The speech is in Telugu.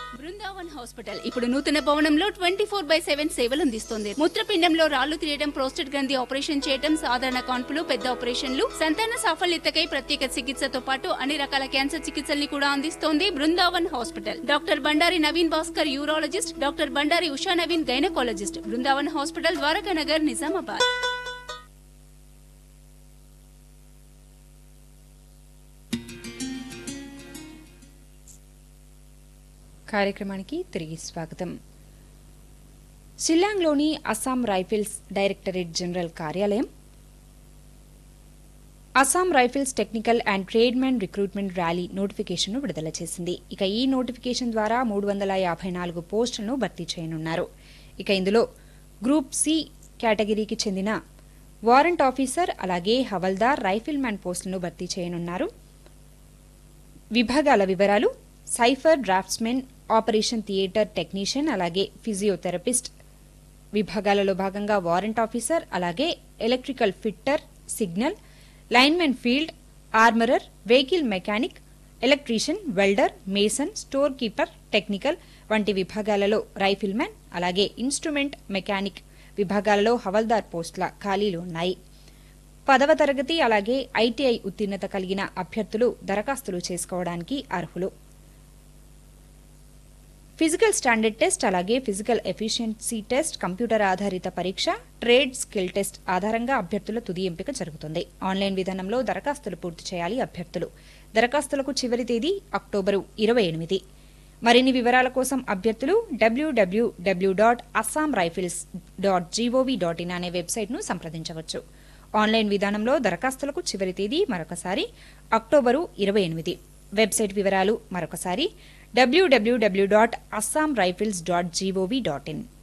బృందావన్ హాస్పిటల్ ఇప్పుడు నూతన భవనంలో ట్వంటీ ఫోర్ బై సెవెన్ సేవలు అందిస్తోంది మూత్రపిండంలో రాళ్లు తీయడం ప్రోస్టేట్ గ్రంథి ఆపరేషన్ చేయడం సాధారణ కాన్పులు పెద్ద ఆపరేషన్లు సంతాన సాఫల్యతకై ప్రత్యేక చికిత్సతో పాటు అన్ని రకాల క్యాన్సర్ చికిత్సల్ని కూడా అందిస్తోంది Brindavan hospital doctor Bandari Naveen Bhaskar urologist doctor Bandari Usha Naveen gynaecologist Brindavan hospital Dwaraka Nagar Nizamabad కార్యక్రమానికి తిరిగి స్వాగతం షిల్లాంగ్లోని అస్సాం రైఫిల్స్ డైరెక్టరేట్ జనరల్ కార్యాలయం Assam rifles technical and tradesmen recruitment rally నోటిఫికేషన్ను విడుదల చేసింది ఇక ఈ నోటిఫికేషన్ ద్వారా మూడు వందల యాభై నాలుగు పోస్టులను భర్తీ చేయనున్నారు ఇక ఇందులో గ్రూప్ సి కేటగిరీకి చెందిన వారెంట్ ఆఫీసర్ అలాగే హవల్దార్ రైఫిల్ మ్యాన్ పోస్టులను భర్తీ చేయనున్నారు విభాగాల వివరాలు cipher draughtsmen operation theatre technician అలాగే ఫిజియోథెరపిస్ట్ విభాగాలలో భాగంగా వారెంట్ ఆఫీసర్ అలాగే electrical fitter signal linemen field armourer vehicle mechanic electrician welder mason store keeper technical వంటి విభాగాలలో రైఫిల్ మ్యాన్ అలాగే ఇన్స్ట్రుమెంట్ మెకానిక్ విభాగాలలో హవల్దార్ పోస్టుల ఖాళీలు ఉన్నాయి పదవ తరగతి అలాగే ఐటీఐ ఉత్తీర్ణత కలిగిన అభ్యర్థులు దరఖాస్తులు చేసుకోవడానికి అర్హులు ఫిజికల్ స్టాండర్డ్ టెస్ట్ అలాగే ఫిజికల్ ఎఫిషియన్సీ టెస్ట్ కంప్యూటర్ ఆధారిత పరీక్ష ట్రేడ్ స్కిల్ టెస్ట్ ఆధారంగా అభ్యర్థుల తుది ఎంపిక జరుగుతుంది ఆన్లైన్ విధానంలో దరఖాస్తులు పూర్తి చేయాలి అభ్యర్థులు దరఖాస్తులకు చివరి తేదీ అక్టోబరు ఇరవై ఎనిమిది మరిన్ని వివరాల కోసం అభ్యర్థులు W W W dot Assam rifles dot G O V dot in అనే వెబ్సైట్ను సంప్రదించవచ్చు ఆన్లైన్ విధానంలో దరఖాస్తులకు చివరి తేదీ మరొకసారి అక్టోబరు ఇరవై ఎనిమిది వెబ్సైట్ వివరాలు మరొకసారి W W W dot Assam rifles dot G O V dot in